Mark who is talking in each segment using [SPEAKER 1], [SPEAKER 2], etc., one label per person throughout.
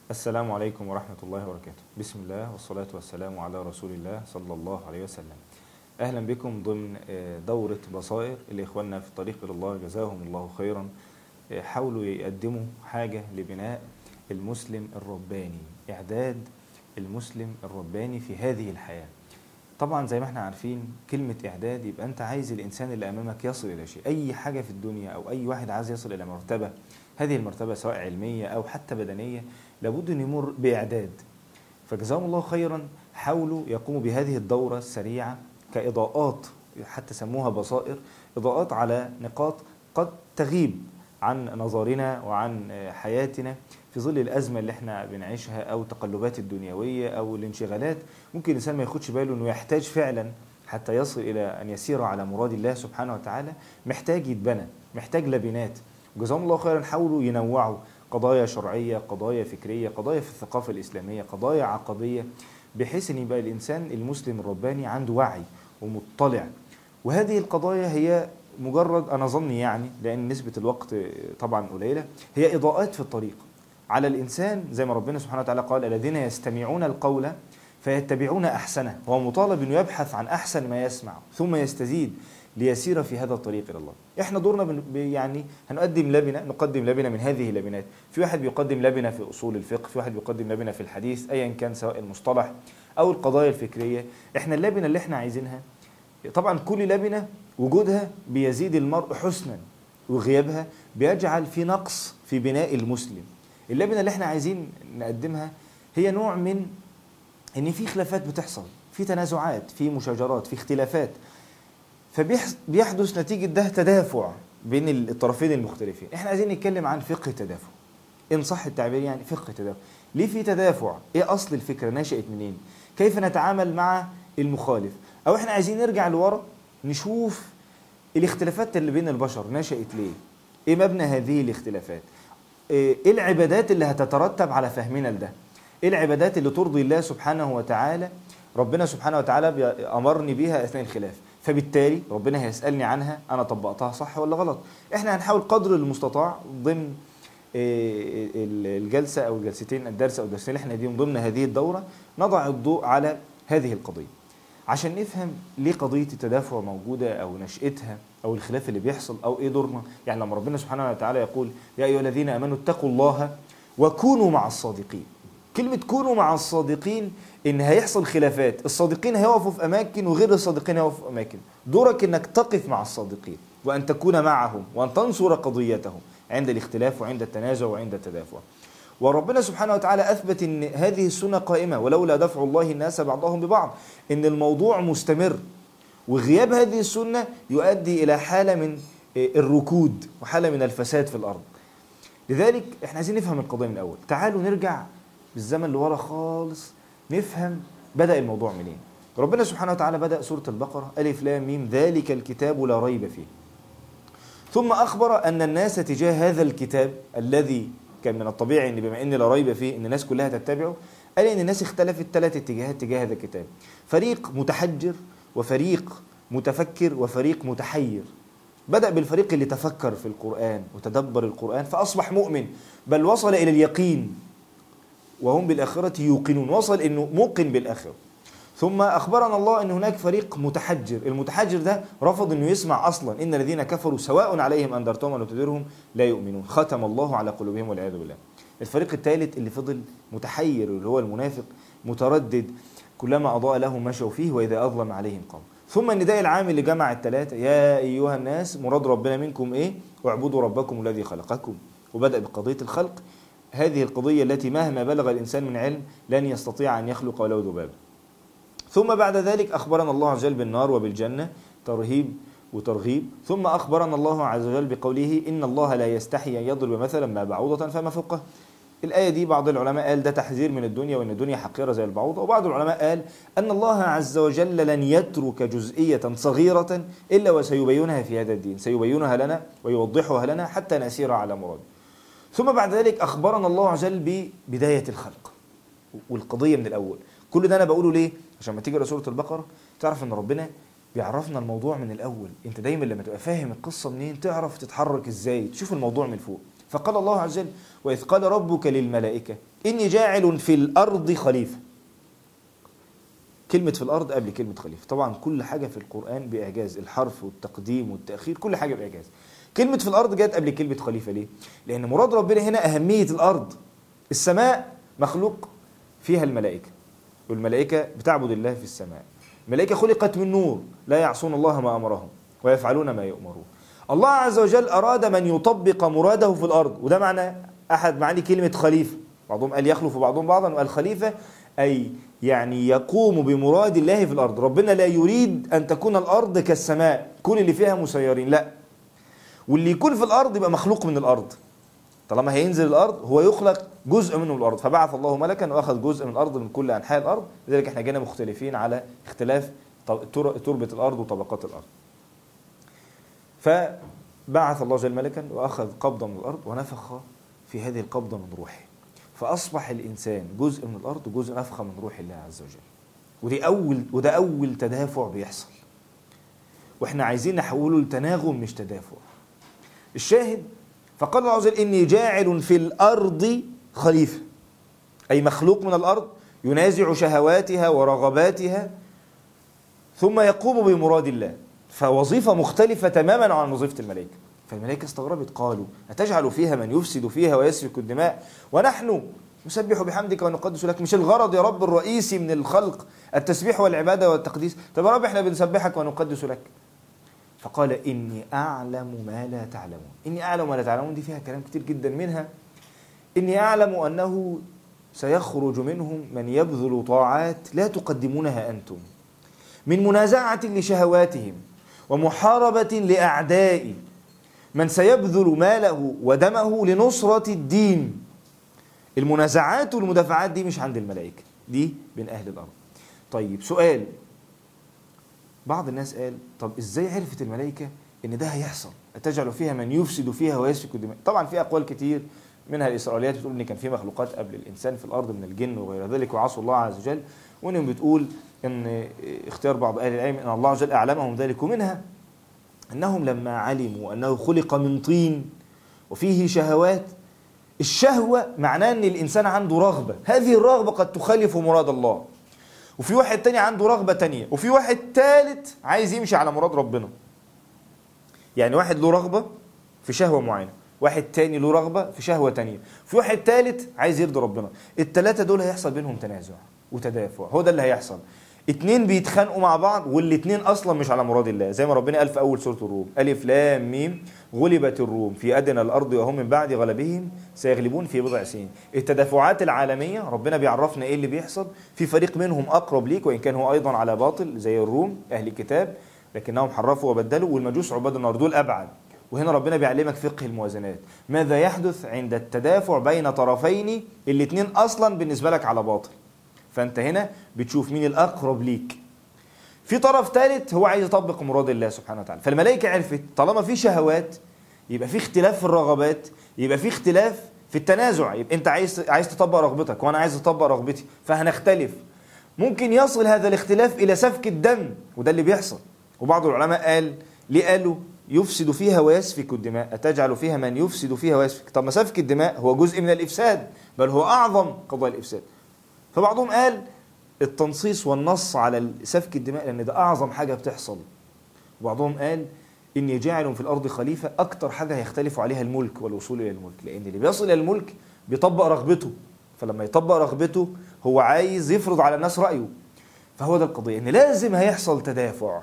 [SPEAKER 1] السلام عليكم ورحمة الله وبركاته بسم الله والصلاة والسلام على رسول الله صلى الله عليه وسلم أهلا بكم ضمن آه، دورة بصائر لإخواننا في الطريق إلى الله جزاهم الله خيرا آه، حاولوا يقدموا حاجة لبناء المسلم الرباني إعداد المسلم الرباني في هذه الحياة طبعا زي ما احنا عارفين كلمة إعداد يبقى أنت عايز الإنسان اللي أمامك يصل إلى شيء أي حاجة في الدنيا أو أي واحد عايز يصل إلى مرتبة هذه المرتبة سواء علمية أو حتى بدنية لابد أن يمر بإعداد فجزاهم الله خيرا حاولوا يقوموا بهذه الدورة السريعة كإضاءات حتى سموها بصائر إضاءات على نقاط قد تغيب عن نظرنا وعن حياتنا في ظل الأزمة اللي احنا بنعيشها أو التقلبات الدنيوية أو الانشغالات ممكن الإنسان ما ياخدش باله أنه يحتاج فعلا حتى يصل إلى أن يسير على مراد الله سبحانه وتعالى محتاج يتبنى محتاج لبنات جزاهم الله خيرا حاولوا ينوعوا قضايا شرعية قضايا فكرية قضايا في الثقافة الإسلامية قضايا عقدية بحيث أن يبقى الإنسان المسلم الرباني عنده وعي ومطلع وهذه القضايا هي مجرد أنا ظني يعني لأن نسبة الوقت طبعا قليلة هي إضاءات في الطريق على الإنسان زي ما ربنا سبحانه وتعالى قال الذين يستمعون القول فيتبعون أحسنه هو مطالب أنه يبحث عن أحسن ما يسمع ثم يستزيد ليسير في هذا الطريق الى الله. احنا دورنا بن- يعني هنقدم لبنه نقدم لبنه من هذه اللبنات، في واحد بيقدم لبنه في اصول الفقه، في واحد بيقدم لبنه في الحديث ايا كان سواء المصطلح او القضايا الفكريه، احنا اللبنه اللي احنا عايزينها طبعا كل لبنه وجودها بيزيد المرء حسنا وغيابها بيجعل في نقص في بناء المسلم. اللبنه اللي احنا عايزين نقدمها هي نوع من ان في خلافات بتحصل، في تنازعات، في مشاجرات، في اختلافات فبيحدث نتيجة ده تدافع بين الطرفين المختلفين احنا عايزين نتكلم عن فقه التدافع ان صح التعبير يعني فقه التدافع ليه في تدافع ايه اصل الفكرة نشأت منين كيف نتعامل مع المخالف او احنا عايزين نرجع لورا نشوف الاختلافات اللي بين البشر نشأت ليه ايه مبنى هذه الاختلافات ايه العبادات اللي هتترتب على فهمنا لده ايه العبادات اللي ترضي الله سبحانه وتعالى ربنا سبحانه وتعالى بي- امرني بيها اثناء الخلاف فبالتالي ربنا هيسالني عنها انا طبقتها صح ولا غلط احنا هنحاول قدر المستطاع ضمن إيه، ال- الجلسه او الجلستين الدرس او الدرسين اللي احنا ديهم ضمن هذه الدوره نضع الضوء على هذه القضيه عشان نفهم ليه قضيه التدافع موجوده او نشاتها او الخلاف اللي بيحصل او ايه دورنا يعني لما ربنا سبحانه وتعالى يقول يا ايها الذين امنوا اتقوا الله وكونوا مع الصادقين كلمة كونوا مع الصادقين إن هيحصل خلافات، الصادقين هيقفوا في أماكن وغير الصادقين هيقفوا في أماكن، دورك إنك تقف مع الصادقين وأن تكون معهم وأن تنصر قضيتهم عند الاختلاف وعند التنازع وعند التدافع. وربنا سبحانه وتعالى أثبت إن هذه السنة قائمة ولولا دفع الله الناس بعضهم ببعض، إن الموضوع مستمر وغياب هذه السنة يؤدي إلى حالة من الركود وحالة من الفساد في الأرض. لذلك احنا عايزين نفهم القضيه من الاول تعالوا نرجع بالزمن لورا خالص نفهم بدا الموضوع منين ربنا سبحانه وتعالى بدا سوره البقره الف لام ميم ذلك الكتاب لا ريب فيه ثم اخبر ان الناس تجاه هذا الكتاب الذي كان من الطبيعي ان بما ان لا ريب فيه ان الناس كلها تتبعه قال ان الناس اختلفت ثلاث اتجاهات تجاه هذا الكتاب فريق متحجر وفريق متفكر وفريق متحير بدأ بالفريق اللي تفكر في القرآن وتدبر القرآن فأصبح مؤمن بل وصل إلى اليقين وهم بالآخرة يوقنون وصل إنه موقن بالآخرة ثم أخبرنا الله أن هناك فريق متحجر المتحجر ده رفض أنه يسمع أصلا إن الذين كفروا سواء عليهم أنذرتهم أو تديرهم لا يؤمنون ختم الله على قلوبهم والعياذ بالله الفريق الثالث اللي فضل متحير اللي هو المنافق متردد كلما أضاء له مشوا فيه وإذا أظلم عليهم قام ثم النداء العام اللي جمع الثلاثة يا أيها الناس مراد ربنا منكم إيه اعبدوا ربكم الذي خلقكم وبدأ بقضية الخلق هذه القضية التي مهما بلغ الإنسان من علم لن يستطيع أن يخلق ولو ذبابا ثم بعد ذلك أخبرنا الله عز وجل بالنار وبالجنة ترهيب وترغيب ثم أخبرنا الله عز وجل بقوله إن الله لا يستحي أن يضرب مثلا ما بعوضة فما فوقه الآية دي بعض العلماء قال ده تحذير من الدنيا وإن الدنيا حقيرة زي البعوضة وبعض العلماء قال أن الله عز وجل لن يترك جزئية صغيرة إلا وسيبينها في هذا الدين سيبينها لنا ويوضحها لنا حتى نسير على مراد ثم بعد ذلك أخبرنا الله عز وجل ببداية الخلق والقضية من الأول كل ده أنا بقوله ليه عشان ما تيجي سورة البقرة تعرف أن ربنا بيعرفنا الموضوع من الأول أنت دايما لما تبقى فاهم القصة منين تعرف تتحرك إزاي تشوف الموضوع من فوق فقال الله عز وجل وإذ قال ربك للملائكة إني جاعل في الأرض خليفة كلمة في الأرض قبل كلمة خليفة طبعا كل حاجة في القرآن بإعجاز الحرف والتقديم والتأخير كل حاجة بإعجاز كلمة في الأرض جت قبل كلمة خليفة ليه؟ لأن مراد ربنا هنا أهمية الأرض السماء مخلوق فيها الملائكة والملائكة بتعبد الله في السماء الملائكة خلقت من نور لا يعصون الله ما أمرهم ويفعلون ما يؤمرون الله عز وجل أراد من يطبق مراده في الأرض وده معنى أحد معاني كلمة خليفة بعضهم قال يخلف بعضهم بعضا وقال خليفة أي يعني يقوم بمراد الله في الأرض ربنا لا يريد أن تكون الأرض كالسماء كل اللي فيها مسيرين لا واللي يكون في الأرض يبقى مخلوق من الأرض طالما هينزل الأرض هو يخلق جزء منه من الأرض فبعث الله ملكا وأخذ جزء من الأرض من كل أنحاء الأرض لذلك احنا جينا مختلفين على اختلاف تربة الأرض وطبقات الأرض فبعث الله جل ملكا وأخذ قبضة من الأرض ونفخ في هذه القبضة من روحه فأصبح الإنسان جزء من الأرض وجزء نفخة من روح الله عز وجل ودي أول وده أول تدافع بيحصل وإحنا عايزين نحوله لتناغم مش تدافع الشاهد فقال الله عز وجل إني جاعل في الأرض خليفة أي مخلوق من الأرض ينازع شهواتها ورغباتها ثم يقوم بمراد الله فوظيفة مختلفة تماما عن وظيفة الملائكة فالملائكة استغربت قالوا أتجعل فيها من يفسد فيها ويسفك الدماء ونحن نسبح بحمدك ونقدس لك مش الغرض يا رب الرئيسي من الخلق التسبيح والعبادة والتقديس طب يا رب احنا بنسبحك ونقدس لك فقال إني أعلم ما لا تعلمون إني أعلم ما لا تعلمون دي فيها كلام كتير جدا منها إني أعلم أنه سيخرج منهم من يبذل طاعات لا تقدمونها أنتم من منازعة لشهواتهم ومحاربة لأعدائي من سيبذل ماله ودمه لنصرة الدين المنازعات والمدافعات دي مش عند الملائكة دي بين أهل الأرض طيب سؤال بعض الناس قال طب ازاي عرفت الملائكة ان ده هيحصل أتجعل فيها من يفسد فيها ويسفك الدماء طبعا في أقوال كتير منها الإسرائيليات بتقول ان كان في مخلوقات قبل الإنسان في الأرض من الجن وغير ذلك وعصوا الله عز وجل وانهم بتقول ان اختيار بعض أهل العلم ان الله عز وجل أعلمهم ذلك ومنها أنهم لما علموا أنه خلق من طين وفيه شهوات الشهوة معناه أن الإنسان عنده رغبة هذه الرغبة قد تخالف مراد الله وفي واحد تاني عنده رغبة تانية وفي واحد تالت عايز يمشي على مراد ربنا يعني واحد له رغبة في شهوة معينة واحد تاني له رغبة في شهوة تانية في واحد تالت عايز يرضي ربنا التلاتة دول هيحصل بينهم تنازع وتدافع هو ده اللي هيحصل اتنين بيتخانقوا مع بعض والاتنين اصلا مش على مراد الله زي ما ربنا قال في اول سوره الروم الف لام ميم غلبت الروم في ادنى الارض وهم من بعد غلبهم سيغلبون في بضع سنين التدافعات العالميه ربنا بيعرفنا ايه اللي بيحصل في فريق منهم اقرب ليك وان كان هو ايضا على باطل زي الروم اهل الكتاب لكنهم حرفوا وبدلوا والمجوس عباد النار دول ابعد وهنا ربنا بيعلمك فقه الموازنات ماذا يحدث عند التدافع بين طرفين الاثنين اصلا بالنسبه لك على باطل فانت هنا بتشوف مين الاقرب ليك في طرف ثالث هو عايز يطبق مراد الله سبحانه وتعالى فالملائكه عرفت طالما في شهوات يبقى في اختلاف في الرغبات يبقى في اختلاف في التنازع يبقى انت عايز عايز تطبق رغبتك وانا عايز اطبق رغبتي فهنختلف ممكن يصل هذا الاختلاف الى سفك الدم وده اللي بيحصل وبعض العلماء قال ليه قالوا يفسد فيها ويسفك الدماء أتجعل فيها من يفسد فيها ويسفك طب ما سفك الدماء هو جزء من الإفساد بل هو أعظم قضايا الإفساد فبعضهم قال التنصيص والنص على سفك الدماء لان ده اعظم حاجه بتحصل وبعضهم قال اني جاعل في الارض خليفه اكتر حاجه هيختلف عليها الملك والوصول الى الملك لان اللي بيصل الى الملك بيطبق رغبته فلما يطبق رغبته هو عايز يفرض على الناس رايه فهو ده القضيه ان لازم هيحصل تدافع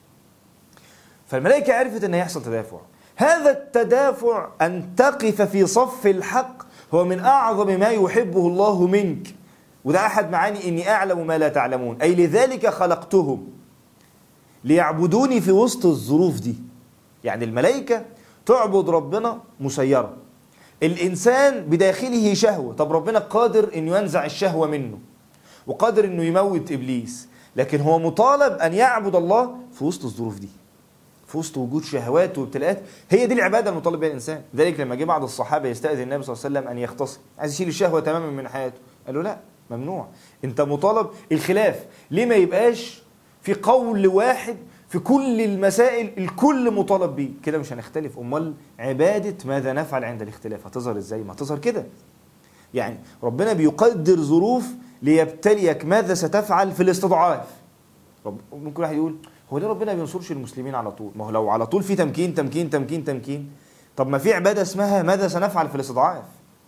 [SPEAKER 1] فالملائكه عرفت ان هيحصل تدافع هذا التدافع ان تقف في صف الحق هو من اعظم ما يحبه الله منك وده أحد معاني إني أعلم ما لا تعلمون أي لذلك خلقتهم ليعبدوني في وسط الظروف دي يعني الملائكة تعبد ربنا مسيرة الإنسان بداخله شهوة طب ربنا قادر أن ينزع الشهوة منه وقادر أنه يموت إبليس لكن هو مطالب أن يعبد الله في وسط الظروف دي في وسط وجود شهوات وابتلاءات هي دي العباده المطالب بها الانسان لذلك لما جه بعض الصحابه يستاذن النبي صلى الله عليه وسلم ان يختصر عايز يشيل الشهوه تماما من حياته قال له لا ممنوع انت مطالب الخلاف ليه ما يبقاش في قول واحد في كل المسائل الكل مطالب بيه كده مش هنختلف امال عباده ماذا نفعل عند الاختلاف هتظهر ازاي ما هتظهر كده يعني ربنا بيقدر ظروف ليبتليك ماذا ستفعل في الاستضعاف رب ممكن واحد يقول هو ليه ربنا ما بينصرش المسلمين على طول ما هو لو على طول في تمكين تمكين تمكين تمكين طب ما في عباده اسمها ماذا سنفعل في الاستضعاف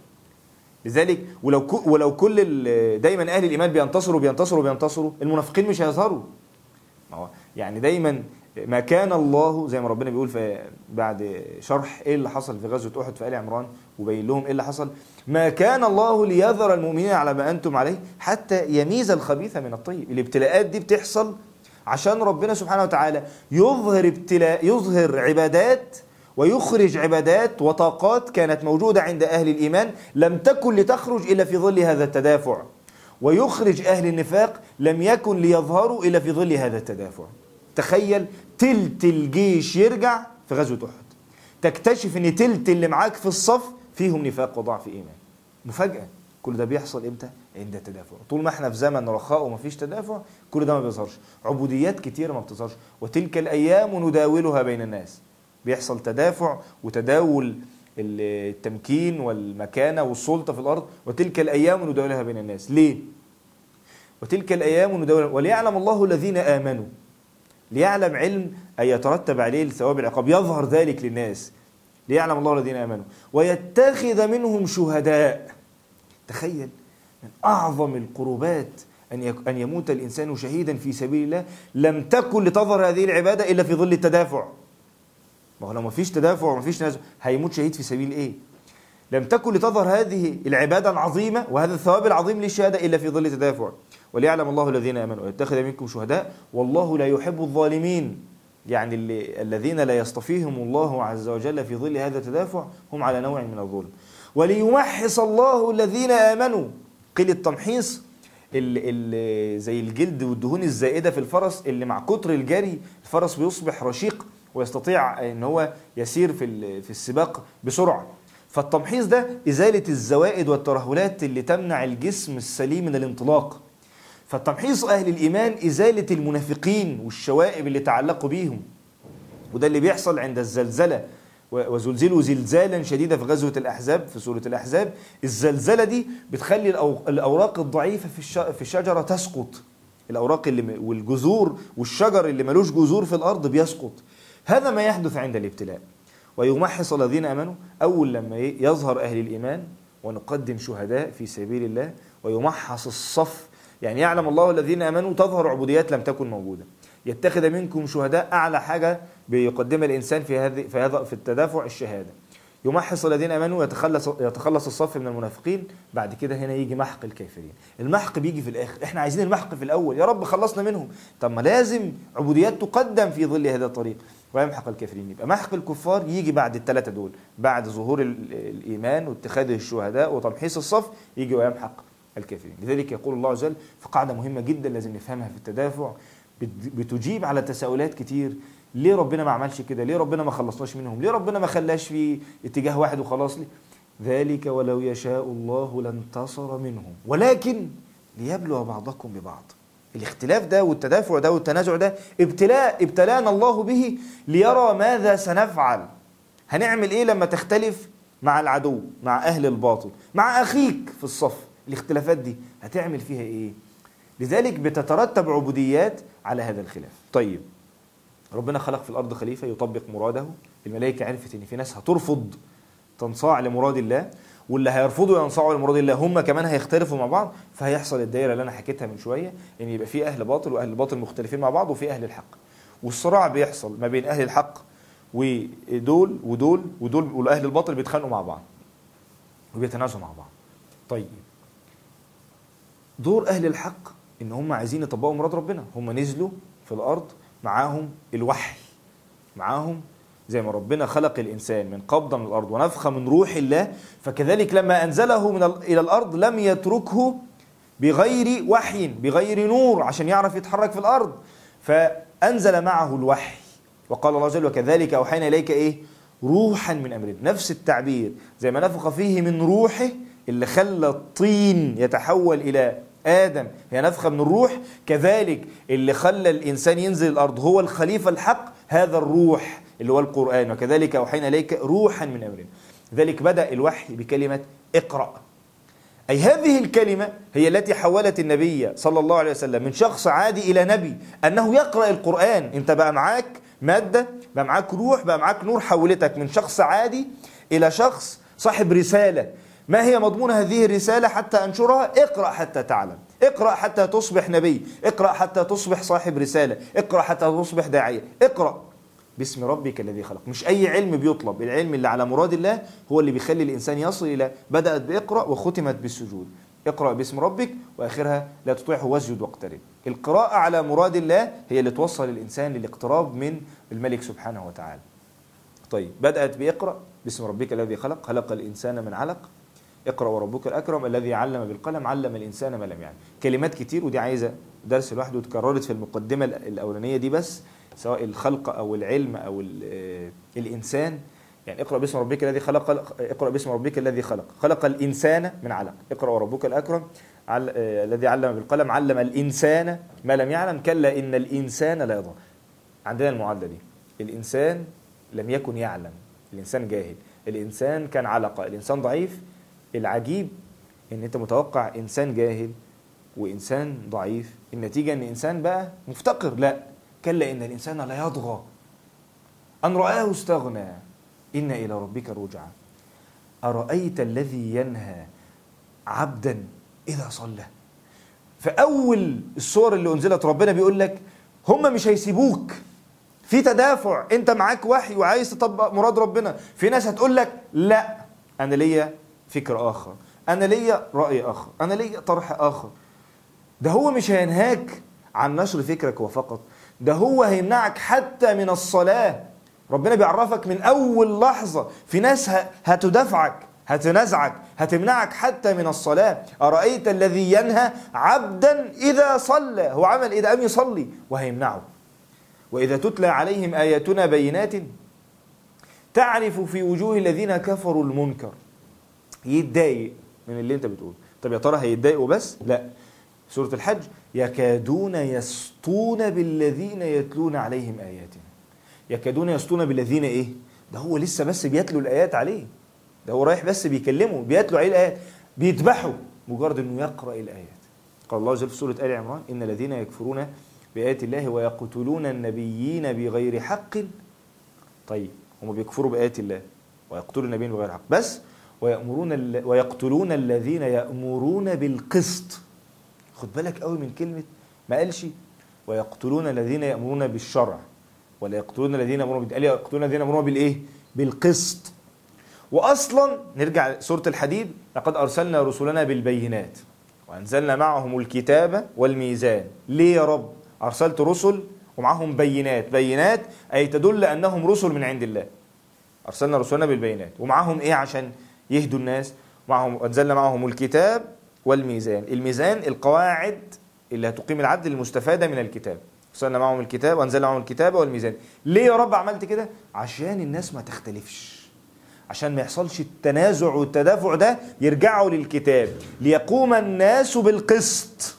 [SPEAKER 1] لذلك ولو ولو كل دايما اهل الايمان بينتصروا بينتصروا بينتصروا المنافقين مش هيظهروا ما هو يعني دايما ما كان الله زي ما ربنا بيقول في بعد شرح ايه اللي حصل في غزوه احد في ال عمران وبين لهم ايه اللي حصل ما كان الله ليذر المؤمنين على ما انتم عليه حتى يميز الخبيث من الطيب الابتلاءات دي بتحصل عشان ربنا سبحانه وتعالى يظهر ابتلاء يظهر عبادات ويخرج عبادات وطاقات كانت موجوده عند اهل الايمان لم تكن لتخرج الا في ظل هذا التدافع ويخرج اهل النفاق لم يكن ليظهروا الا في ظل هذا التدافع تخيل تلت الجيش يرجع في غزوة أحد تكتشف ان تلت اللي معاك في الصف فيهم نفاق وضعف إيمان مفاجأة كل ده بيحصل امتى؟ عند التدافع طول ما احنا في زمن رخاء ومفيش تدافع كل ده ما بيظهرش عبوديات كتيرة ما بتظهرش وتلك الأيام نداولها بين الناس بيحصل تدافع وتداول التمكين والمكانة والسلطة في الأرض وتلك الأيام نداولها بين الناس ليه؟ وتلك الأيام نداولها وليعلم الله الذين آمنوا ليعلم علم أن يترتب عليه الثواب العقاب يظهر ذلك للناس ليعلم الله الذين آمنوا ويتخذ منهم شهداء تخيل من أعظم القربات أن أن يموت الإنسان شهيدا في سبيل الله لم تكن لتظهر هذه العبادة إلا في ظل التدافع ما هو لو ما فيش تدافع وما فيش نزع هيموت شهيد في سبيل إيه لم تكن لتظهر هذه العبادة العظيمة وهذا الثواب العظيم للشهادة إلا في ظل تدافع وليعلم الله الذين امنوا ويتخذ منكم شهداء والله لا يحب الظالمين يعني اللي الذين لا يصطفيهم الله عز وجل في ظل هذا التدافع هم على نوع من الظلم وليمحص الله الذين امنوا قيل التمحيص اللي اللي زي الجلد والدهون الزائده في الفرس اللي مع كتر الجري الفرس بيصبح رشيق ويستطيع ان هو يسير في في السباق بسرعه فالتمحيص ده ازاله الزوائد والترهلات اللي تمنع الجسم السليم من الانطلاق فتمحيص أهل الإيمان إزالة المنافقين والشوائب اللي تعلقوا بيهم وده اللي بيحصل عند الزلزلة وزلزلوا زلزالا شديدا في غزوة الأحزاب في سورة الأحزاب الزلزلة دي بتخلي الأوراق الضعيفة في الشجرة تسقط الأوراق اللي والجذور والشجر اللي ملوش جذور في الأرض بيسقط هذا ما يحدث عند الابتلاء ويمحص الذين امنوا اول لما يظهر اهل الايمان ونقدم شهداء في سبيل الله ويمحص الصف يعني يعلم الله الذين امنوا تظهر عبوديات لم تكن موجوده يتخذ منكم شهداء اعلى حاجه بيقدمها الانسان في هذه في هذا في التدافع الشهاده يمحص الذين امنوا يتخلص يتخلص الصف من المنافقين بعد كده هنا يجي محق الكافرين المحق بيجي في الاخر احنا عايزين المحق في الاول يا رب خلصنا منهم طب ما لازم عبوديات تقدم في ظل هذا الطريق ويمحق الكافرين يبقى محق الكفار يجي بعد الثلاثه دول بعد ظهور الايمان واتخاذ الشهداء وتمحيص الصف يجي ويمحق الكافرين لذلك يقول الله عز وجل في قاعدة مهمة جدا لازم نفهمها في التدافع بتجيب على تساؤلات كتير ليه ربنا ما عملش كده ليه ربنا ما خلصناش منهم ليه ربنا ما خلاش في اتجاه واحد وخلاص ليه ذلك ولو يشاء الله لانتصر منهم ولكن ليبلو بعضكم ببعض الاختلاف ده والتدافع ده والتنازع ده ابتلاء ابتلانا الله به ليرى ماذا سنفعل هنعمل ايه لما تختلف مع العدو مع اهل الباطل مع اخيك في الصف الاختلافات دي هتعمل فيها ايه لذلك بتترتب عبوديات على هذا الخلاف طيب ربنا خلق في الارض خليفه يطبق مراده الملائكه عرفت ان في ناس هترفض تنصاع لمراد الله واللي هيرفضوا ينصاعوا لمراد الله هم كمان هيختلفوا مع بعض فهيحصل الدايره اللي انا حكيتها من شويه ان يبقى في اهل باطل واهل باطل مختلفين مع بعض وفي اهل الحق والصراع بيحصل ما بين اهل الحق ودول ودول ودول والاهل الباطل بيتخانقوا مع بعض وبيتنازعوا مع بعض طيب دور اهل الحق ان هم عايزين يطبقوا مراد ربنا هم نزلوا في الارض معاهم الوحي معاهم زي ما ربنا خلق الانسان من قبضه من الارض ونفخه من روح الله فكذلك لما انزله من الى الارض لم يتركه بغير وحي بغير نور عشان يعرف يتحرك في الارض فانزل معه الوحي وقال الله جل وكذلك اوحينا اليك ايه روحا من امرنا نفس التعبير زي ما نفخ فيه من روحه اللي خلى الطين يتحول الى آدم هي نفخة من الروح كذلك اللي خلى الإنسان ينزل الأرض هو الخليفة الحق هذا الروح اللي هو القرآن وكذلك أوحينا إليك روحا من أمرنا ذلك بدأ الوحي بكلمة اقرأ أي هذه الكلمة هي التي حولت النبي صلى الله عليه وسلم من شخص عادي إلى نبي أنه يقرأ القرآن أنت بقى معاك مادة بقى معاك روح بقى معاك نور حولتك من شخص عادي إلى شخص صاحب رسالة ما هي مضمون هذه الرسالة حتى أنشرها اقرأ حتى تعلم اقرأ حتى تصبح نبي اقرأ حتى تصبح صاحب رسالة اقرأ حتى تصبح داعية اقرأ باسم ربك الذي خلق مش أي علم بيطلب العلم اللي على مراد الله هو اللي بيخلي الإنسان يصل إلى بدأت بإقرأ وختمت بالسجود اقرأ باسم ربك وآخرها لا تطيعه واسجد واقترب القراءة على مراد الله هي اللي توصل الإنسان للاقتراب من الملك سبحانه وتعالى طيب بدأت بإقرأ باسم ربك الذي خلق خلق الإنسان من علق اقرأ وربك الأكرم الذي علم بالقلم علم الإنسان ما لم يعلم كلمات كتير ودي عايزة درس لوحده اتكررت في المقدمة الأولانية دي بس سواء الخلق أو العلم أو الإنسان يعني اقرأ باسم ربك الذي خلق اقرأ باسم ربك الذي خلق خلق الإنسان من علق اقرأ وربك الأكرم عل... الذي علم بالقلم علم الإنسان ما لم يعلم كلا إن الإنسان لا يضر عندنا المعادلة دي الإنسان لم يكن يعلم الإنسان جاهل الإنسان كان علقة الإنسان ضعيف العجيب ان انت متوقع انسان جاهل وانسان ضعيف النتيجه ان انسان بقى مفتقر لا كلا ان الانسان لا يطغى ان راه استغنى ان الى ربك رجعا ارايت الذي ينهى عبدا اذا صلى فاول الصور اللي انزلت ربنا بيقول لك هم مش هيسيبوك في تدافع انت معاك وحي وعايز تطبق مراد ربنا في ناس هتقول لك لا انا ليا فكر آخر أنا ليا رأي آخر أنا ليا طرح آخر ده هو مش هينهاك عن نشر فكرك وفقط ده هو هيمنعك حتى من الصلاة ربنا بيعرفك من أول لحظة في ناس هتدافعك هتنازعك هتمنعك حتى من الصلاة أرأيت الذي ينهى عبدا إذا صلى هو عمل إذا قام يصلي وهيمنعه وإذا تتلى عليهم آياتنا بينات تعرف في وجوه الذين كفروا المنكر يتضايق من اللي انت بتقوله طب يا ترى هيتضايقوا بس لا سورة الحج يكادون يسطون بالذين يتلون عليهم آياتنا يكادون يسطون بالذين ايه ده هو لسه بس بيتلوا الآيات عليه ده هو رايح بس بيكلمه بيتلوا عليه الآيات بيذبحوا مجرد انه يقرأ الآيات قال الله جل في سورة آل عمران إن الذين يكفرون بآيات الله ويقتلون النبيين بغير حق طيب هم بيكفروا بآيات الله ويقتلوا النبيين بغير حق بس ويأمرون ويقتلون الذين يأمرون بالقسط خد بالك قوي من كلمة ما قالش ويقتلون الذين يأمرون بالشرع ولا يقتلون الذين يأمرون قال يقتلون الذين يأمرون بالإيه؟ بالقسط وأصلا نرجع سورة الحديد لقد أرسلنا رسلنا بالبينات وأنزلنا معهم الكتاب والميزان ليه يا رب أرسلت رسل ومعهم بينات بينات أي تدل أنهم رسل من عند الله أرسلنا رسلنا بالبينات ومعهم إيه عشان يهدوا الناس معهم أنزلنا معهم الكتاب والميزان الميزان القواعد اللي هتقيم العدل المستفادة من الكتاب أرسلنا معهم الكتاب وأنزلنا معهم الكتاب والميزان ليه يا رب عملت كده عشان الناس ما تختلفش عشان ما يحصلش التنازع والتدافع ده يرجعوا للكتاب ليقوم الناس بالقسط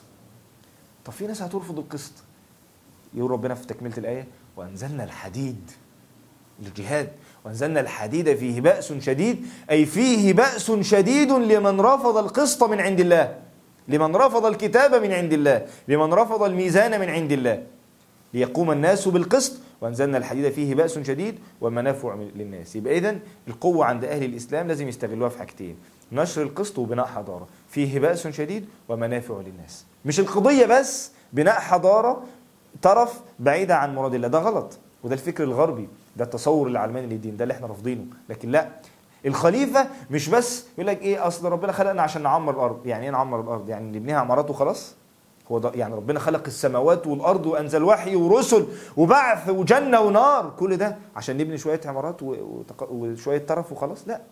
[SPEAKER 1] طب في ناس هترفض القسط يقول ربنا في تكملة الآية وأنزلنا الحديد للجهاد وأنزلنا الحديد فيه بأس شديد أي فيه بأس شديد لمن رفض القسط من عند الله لمن رفض الكتاب من عند الله لمن رفض الميزان من عند الله ليقوم الناس بالقسط وأنزلنا الحديد فيه بأس شديد ومنافع للناس يبقى إذن القوة عند أهل الإسلام لازم يستغلوها في حاجتين نشر القسط وبناء حضارة فيه بأس شديد ومنافع للناس مش القضية بس بناء حضارة طرف بعيدة عن مراد الله ده غلط وده الفكر الغربي ده التصور العلماني للدين ده اللي احنا رافضينه لكن لا الخليفة مش بس يقول لك ايه اصل ربنا خلقنا عشان نعمر الارض يعني ايه نعمر الارض يعني نبنيها عمارات وخلاص هو ده يعني ربنا خلق السماوات والارض وانزل وحي ورسل وبعث وجنه ونار كل ده عشان نبني شويه عمارات وشويه ترف وخلاص لا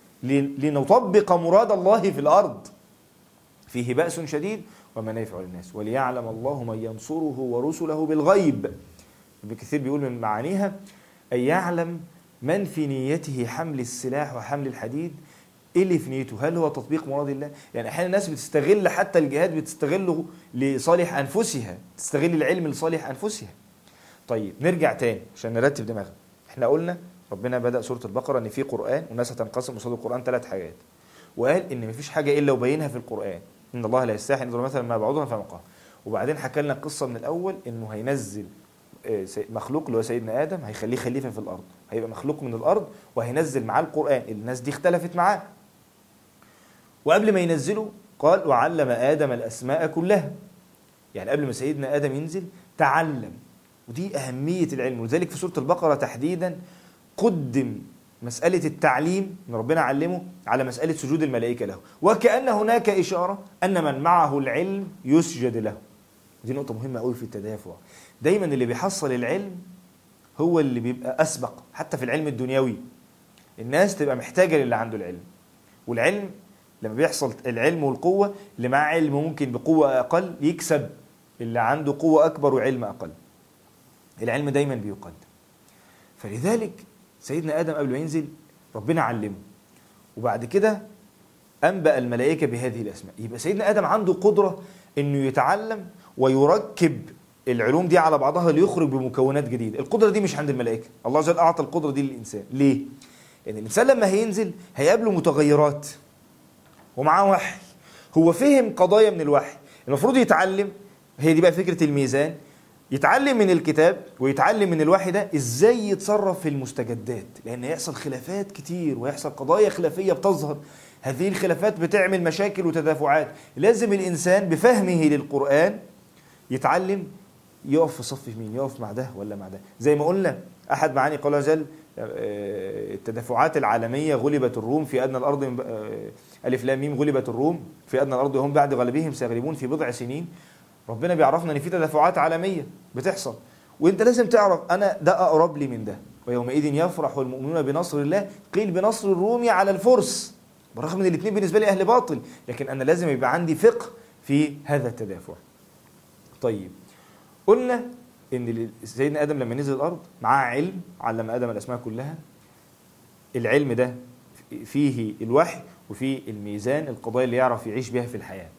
[SPEAKER 1] لنطبق مراد الله في الارض فيه بأس شديد ومنافع للناس وليعلم الله من ينصره ورسله بالغيب ابن كثير بيقول من معانيها أن يعلم من في نيته حمل السلاح وحمل الحديد ايه اللي في نيته؟ هل هو تطبيق مراد الله؟ يعني احيانا الناس بتستغل حتى الجهاد بتستغله لصالح انفسها، تستغل العلم لصالح انفسها. طيب نرجع تاني عشان نرتب دماغنا. احنا قلنا ربنا بدأ سورة البقرة ان في قرآن والناس هتنقسم قصاد القرآن ثلاث حاجات. وقال ان مفيش حاجه الا وبينها في القران ان الله لا يستحي ان يضرب مثلا ما بعضها فما قال وبعدين حكى لنا قصه من الاول انه هينزل آه، سي- مخلوق اللي هو سيدنا ادم هيخليه خليفه في الارض هيبقى مخلوق من الارض وهينزل معاه القران الناس دي اختلفت معاه وقبل ما ينزله قال وعلم ادم الاسماء كلها يعني قبل ما سيدنا ادم ينزل تعلم ودي اهميه العلم ولذلك في سوره البقره تحديدا قدم مساله التعليم ان ربنا علمه على مساله سجود الملائكه له وكان هناك اشاره ان من معه العلم يسجد له دي نقطه مهمه قوي في التدافع دايما اللي بيحصل العلم هو اللي بيبقى اسبق حتى في العلم الدنيوي الناس تبقى محتاجه للي عنده العلم والعلم لما بيحصل العلم والقوه اللي معاه علم ممكن بقوه اقل يكسب اللي عنده قوه اكبر وعلم اقل العلم دايما بيقدم فلذلك سيدنا ادم قبل ما ينزل ربنا علمه وبعد كده انبأ الملائكه بهذه الاسماء يبقى سيدنا ادم عنده قدره انه يتعلم ويركب العلوم دي على بعضها ليخرج بمكونات جديده القدره دي مش عند الملائكه الله عز وجل اعطى القدره دي للانسان ليه لان الانسان لما هينزل هيقابله متغيرات ومعاه وحي هو فهم قضايا من الوحي المفروض يتعلم هي دي بقى فكره الميزان يتعلم من الكتاب ويتعلم من الوحي ده ازاي يتصرف في المستجدات لان يحصل خلافات كتير ويحصل قضايا خلافيه بتظهر هذه الخلافات بتعمل مشاكل وتدافعات لازم الانسان بفهمه للقران يتعلم يقف في صف مين يقف مع ده ولا مع ده زي ما قلنا احد معاني قول عز وجل آه، التدافعات العالميه غلبت الروم في ادنى الارض من- آه، الف لام ميم غلبت الروم في ادنى الارض وهم بعد غلبهم سيغلبون في بضع سنين ربنا بيعرفنا ان في تدافعات عالميه بتحصل وانت لازم تعرف انا ده اقرب لي من ده ويومئذ يفرح المؤمنون بنصر الله قيل بنصر الروم على الفرس بالرغم ان الاثنين بالنسبه لي اهل باطل لكن انا لازم يبقى عندي فقه في هذا التدافع طيب قلنا ان سيدنا ادم لما نزل الارض معاه علم علم ادم الاسماء كلها العلم ده فيه الوحي وفيه الميزان القضايا اللي يعرف يعيش بها في الحياه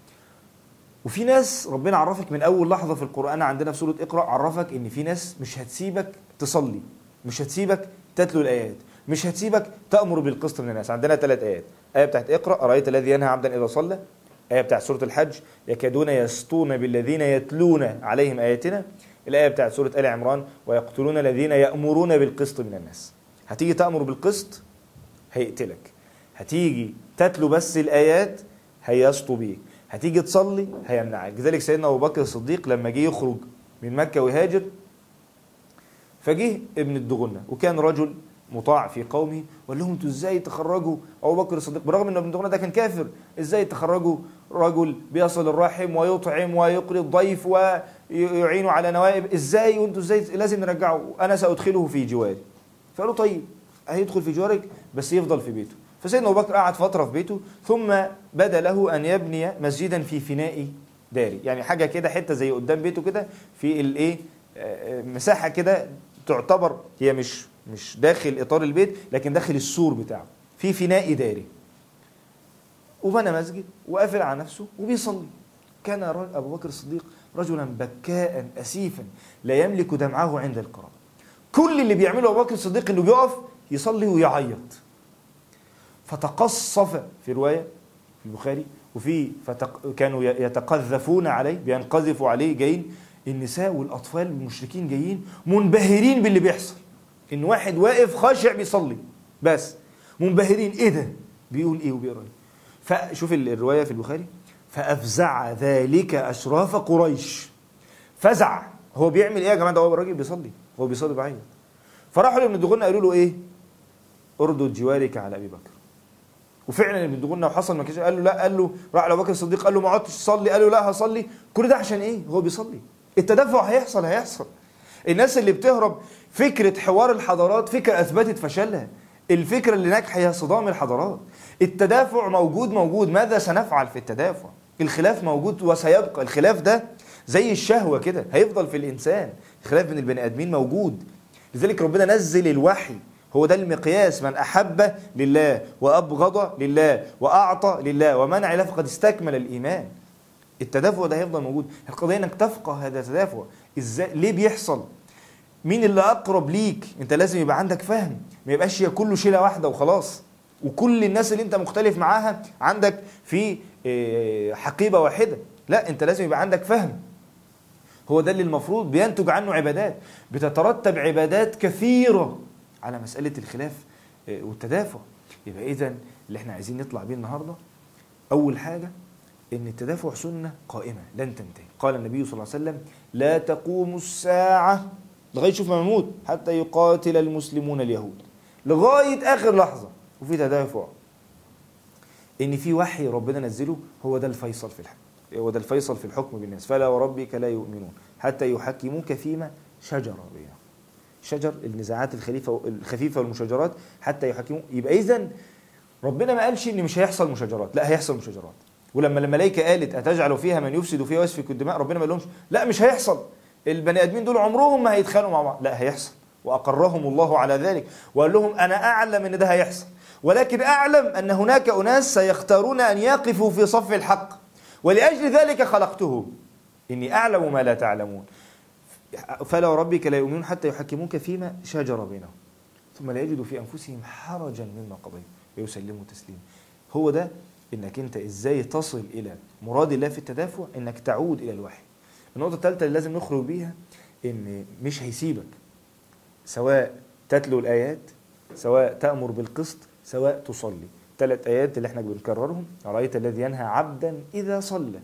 [SPEAKER 1] وفي ناس ربنا عرفك من اول لحظه في القران عندنا في سوره اقرا عرفك ان في ناس مش هتسيبك تصلي مش هتسيبك تتلو الايات مش هتسيبك تامر بالقسط من الناس عندنا ثلاث ايات ايه بتاعت اقرا ارايت الذي ينهى عبدا اذا صلى ايه بتاعت سوره الحج يكادون يسطون بالذين يتلون عليهم اياتنا الايه بتاعت سوره ال عمران ويقتلون الذين يامرون بالقسط من الناس هتيجي تامر بالقسط هيقتلك هتيجي تتلو بس الايات هيسطو بيك هتيجي تصلي هيمنعك لذلك سيدنا ابو بكر الصديق لما جه يخرج من مكه ويهاجر فجه ابن الدغنه وكان رجل مطاع في قومه وقال لهم انتوا ازاي تخرجوا ابو بكر الصديق برغم ان ابن الدغنه ده كان كافر ازاي تخرجوا رجل بيصل الرحم ويطعم ويقري الضيف ويعين على نوائب ازاي وانتوا ازاي لازم نرجعه انا سادخله في جواري فقالوا طيب هيدخل في جوارك بس يفضل في بيته فسيدنا ابو بكر قعد فتره في بيته ثم بدا له ان يبني مسجدا في فناء داري يعني حاجه كده حته زي قدام بيته كده في الايه آه، مساحه كده تعتبر هي مش مش داخل اطار البيت لكن داخل السور بتاعه في فناء داري وبنى مسجد وقافل على نفسه وبيصلي كان رج- ابو بكر الصديق رجلا بكاء اسيفا لا يملك دمعه عند القراءه كل اللي بيعمله ابو بكر الصديق انه بيقف يصلي ويعيط فتقصف في روايه في البخاري وفي فتق... كانوا ي- يتقذفون عليه بينقذفوا عليه جايين النساء والاطفال المشركين جايين منبهرين باللي بيحصل ان واحد واقف خاشع بيصلي بس منبهرين ايه ده بيقول ايه وبيقرا ايه فشوف ال- الروايه في البخاري فافزع ذلك اشراف قريش فزع هو بيعمل ايه يا جماعه ده هو الراجل بيصلي هو بيصلي بعيط فراحوا لابن الدغنه قالوا له ايه اردد جوارك على ابي بكر وفعلا ابن الدغنه وحصل ما كانش قال له لا قال له راح لابو بكر الصديق قال له ما عدتش تصلي قال له لا هصلي كل ده عشان ايه هو بيصلي التدفع هيحصل هيحصل الناس اللي بتهرب فكره حوار الحضارات فكره اثبتت فشلها الفكره اللي ناجحه هي صدام الحضارات التدافع موجود موجود ماذا سنفعل في التدافع الخلاف موجود وسيبقى الخلاف ده زي الشهوه كده هيفضل في الانسان الخلاف بين البني ادمين موجود لذلك ربنا نزل الوحي هو ده المقياس من احب لله وابغض لله واعطى لله ومنع له فقد استكمل الايمان التدافع ده هيفضل موجود القضيه انك تفقه هذا التدافع ازاي ليه بيحصل مين اللي اقرب ليك انت لازم يبقى عندك فهم ما يبقاش هي كله شيله واحده وخلاص وكل الناس اللي انت مختلف معاها عندك في آه، حقيبه واحده لا انت لازم يبقى عندك فهم هو ده اللي المفروض بينتج عنه عبادات بتترتب عبادات كثيره على مساله الخلاف آه، والتدافع يبقى اذا اللي احنا عايزين نطلع بيه النهارده اول حاجه ان التدافع سنه قائمه لن تنتهي قال النبي صلى الله عليه وسلم لا تقوم الساعه لغايه شوف ما نموت حتى يقاتل المسلمون اليهود لغايه اخر لحظه وفي تدافع ان في وحي ربنا نزله هو ده الفيصل في الحكم هو ده الفيصل في الحكم بالناس فلا وربك لا يؤمنون حتى يحكموك فيما شجر بينهم شجر النزاعات الخليفه الخفيفه والمشاجرات حتى يحكموا يبقى اذا ربنا ما قالش ان مش هيحصل مشاجرات لا هيحصل مشاجرات ولما الملائكه قالت اتجعل فيها من يفسد فيها ويسفك الدماء ربنا ما قالهمش لا مش هيحصل البني ادمين دول عمرهم ما هيتخانقوا مع بعض لا هيحصل واقرهم الله على ذلك وقال لهم انا اعلم ان ده هيحصل ولكن اعلم ان هناك اناس سيختارون ان يقفوا في صف الحق ولاجل ذلك خلقتهم اني اعلم ما لا تعلمون فلا وربك لا يؤمنون حتى يحكموك فيما شجر بينهم ثم لا يجدوا في انفسهم حرجا مما قضيت ويسلموا تسليما هو ده انك انت ازاي تصل الى مراد الله في التدافع انك تعود الى الوحي النقطه الثالثه اللي لازم نخرج بيها ان مش هيسيبك سواء تتلو الايات سواء تامر بالقسط سواء تصلي ثلاث ايات اللي احنا بنكررهم ارايت الذي ينهى عبدا اذا صلى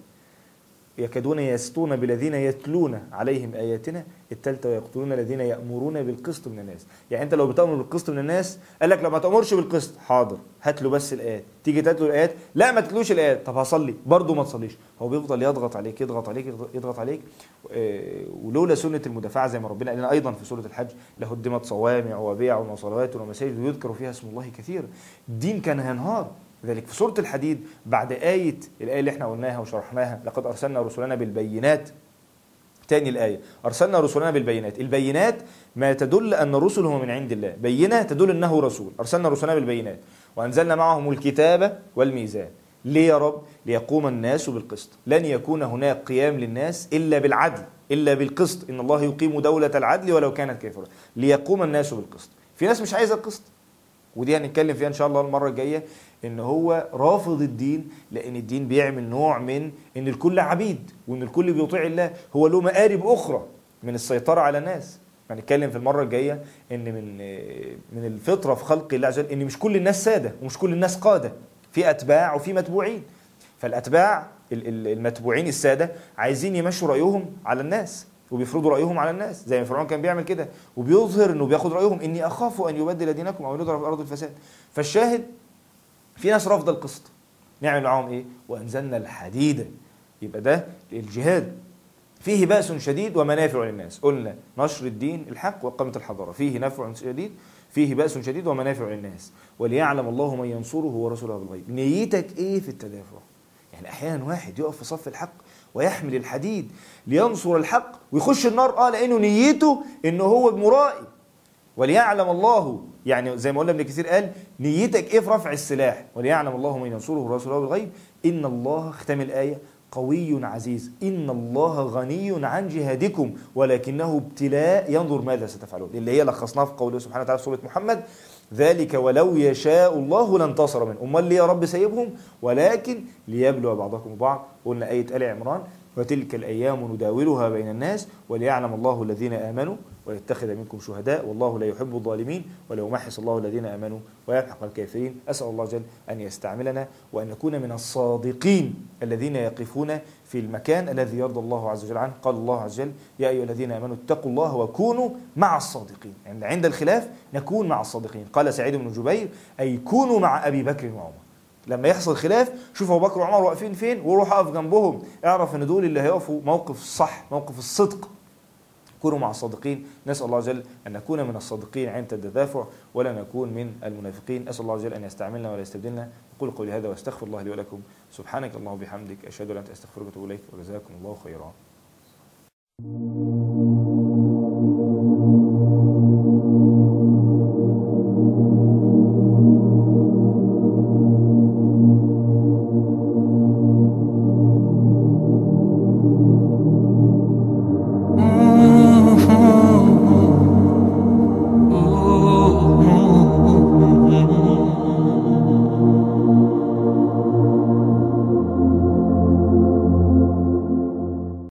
[SPEAKER 1] يكادون يسطون بالذين يتلون عليهم اياتنا الثالثه ويقتلون الذين يامرون بالقسط من الناس يعني انت لو بتامر بالقسط من الناس قال لك لو ما تامرش بالقسط حاضر هات له بس الايات تيجي تتلو الايات لا ما تتلوش الايات طب هصلي برضه ما تصليش هو بيفضل يضغط عليك يضغط عليك يضغط عليك آه، ولولا سنه المدافعه زي ما ربنا قال لنا ايضا في سوره الحج لهدمت صوامع وبيع وصلوات ومساجد ويذكر فيها اسم الله كثيرا الدين كان هينهار لذلك في سورة الحديد بعد آية الآية اللي احنا قلناها وشرحناها لقد أرسلنا رسلنا بالبينات تاني الآية أرسلنا رسلنا بالبينات البينات ما تدل أن الرسل هو من عند الله بينة تدل أنه رسول أرسلنا رسلنا بالبينات وأنزلنا معهم الكتاب والميزان ليه يا رب ليقوم الناس بالقسط لن يكون هناك قيام للناس إلا بالعدل إلا بالقسط إن الله يقيم دولة العدل ولو كانت كافرة ليقوم الناس بالقسط في ناس مش عايزة القسط ودي هنتكلم فيها ان شاء الله المره الجايه ان هو رافض الدين لان الدين بيعمل نوع من ان الكل عبيد وان الكل بيطيع الله هو له مآرب اخرى من السيطره على الناس هنتكلم في المره الجايه ان من من الفطره في خلق الله عز وجل ان مش كل الناس ساده ومش كل الناس قاده في اتباع وفي متبوعين فالاتباع المتبوعين الساده عايزين يمشوا رايهم على الناس وبيفرضوا رايهم على الناس زي ما فرعون كان بيعمل كده وبيظهر انه بياخد رايهم اني اخاف ان يبدل دينكم او يضرب في الارض الفساد فالشاهد في ناس رافضه القسط نعمل معاهم ايه وانزلنا الحديد يبقى ده الجهاد فيه بأس شديد ومنافع للناس قلنا نشر الدين الحق وإقامة الحضارة فيه نفع شديد فيه بأس شديد ومنافع للناس وليعلم الله من ينصره ورسوله بالغيب نيتك ايه في التدافع يعني احيانا واحد يقف في صف الحق ويحمل الحديد لينصر الحق ويخش النار اه لانه نيته انه هو مرائي وليعلم الله يعني زي ما قلنا ابن كثير قال نيتك ايه في رفع السلاح وليعلم الله من ينصره ورسوله بالغيب ان الله ختم الايه قوي عزيز إن الله غني عن جهادكم ولكنه ابتلاء ينظر ماذا ستفعلون اللي هي لخصناها في قوله سبحانه وتعالى في سورة محمد ذلك ولو يشاء الله لانتصر منهم امال ليه يا رب سايبهم ولكن ليبلو بعضكم بعض قلنا آية آل عمران وتلك الأيام نداولها بين الناس وليعلم الله الذين آمنوا ويتخذ منكم شهداء والله لا يحب الظالمين وليمحص الله الذين آمنوا ويمحق الكافرين أسأل الله جل أن يستعملنا وأن نكون من الصادقين الذين يقفون في المكان الذي يرضى الله عز وجل عنه قال الله عز وجل يا أيها الذين آمنوا اتقوا الله وكونوا مع الصادقين يعني عند الخلاف نكون مع الصادقين قال سعيد بن جبير أي كونوا مع أبي بكر وعمر لما يحصل خلاف شوف ابو بكر وعمر واقفين فين وروح اقف جنبهم اعرف ان دول اللي هيقفوا موقف الصح موقف الصدق كونوا مع الصادقين نسأل الله عز وجل أن نكون من الصادقين عند التدافع ولا نكون من المنافقين أسأل الله عز وجل أن يستعملنا ولا يستبدلنا أقول قولي هذا واستغفر الله لي ولكم سبحانك اللهم وبحمدك أشهد أن لا إله إلا أنت أستغفرك وأتوب إليك وجزاكم الله خيرا